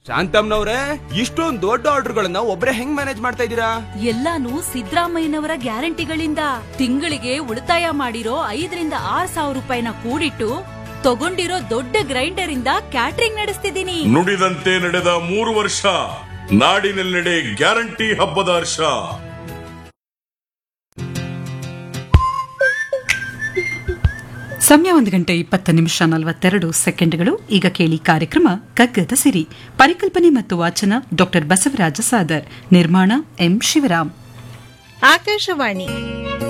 ಶಾಂತಮ್ನವ್ರೆ ಇಷ್ಟೊಂದ್ ದೊಡ್ಡ ಆರ್ಡರ್ಗಳನ್ನ ಒಬ್ರೇ ಹೆಂಗ್ ಮ್ಯಾನೇಜ್ ಮಾಡ್ತಾ ಇದ್ದೀರಾ ಎಲ್ಲಾನು ಸಿದ್ದರಾಮಯ್ಯನವರ ಗ್ಯಾರಂಟಿಗಳಿಂದ ತಿಂಗಳಿಗೆ ಉಳಿತಾಯ ಮಾಡಿರೋ ಐದರಿಂದ ಆರ್ ಸಾವಿರ ರೂಪಾಯಿನ ಕೂಡಿಟ್ಟು ತಗೊಂಡಿರೋ ದೊಡ್ಡ ಗ್ರೈಂಡರ್ ಇಂದ ಕ್ಯಾಟ್ರಿಂಗ್ ನಡೆಸ್ತಿದ್ದೀನಿ ನುಡಿದಂತೆ ನಡೆದ ಮೂರು ವರ್ಷ ನಾಡಿನೆಲ್ಲೆಡೆ ಗ್ಯಾರಂಟಿ ಹಬ್ಬದ ಹರ್ಷ ಸಮಯ ಒಂದು ಗಂಟೆ ಇಪ್ಪತ್ತು ನಿಮಿಷ ನಲವತ್ತೆರಡು ಸೆಕೆಂಡ್ಗಳು ಈಗ ಕೇಳಿ ಕಾರ್ಯಕ್ರಮ ಕಗ್ಗದ ಸಿರಿ ಪರಿಕಲ್ಪನೆ ಮತ್ತು ವಾಚನ ಡಾಕ್ಟರ್ ಬಸವರಾಜ ಸಾದರ್ ನಿರ್ಮಾಣ ಎಂ ಶಿವರಾಮ್ ಆಕಾಶವಾಣಿ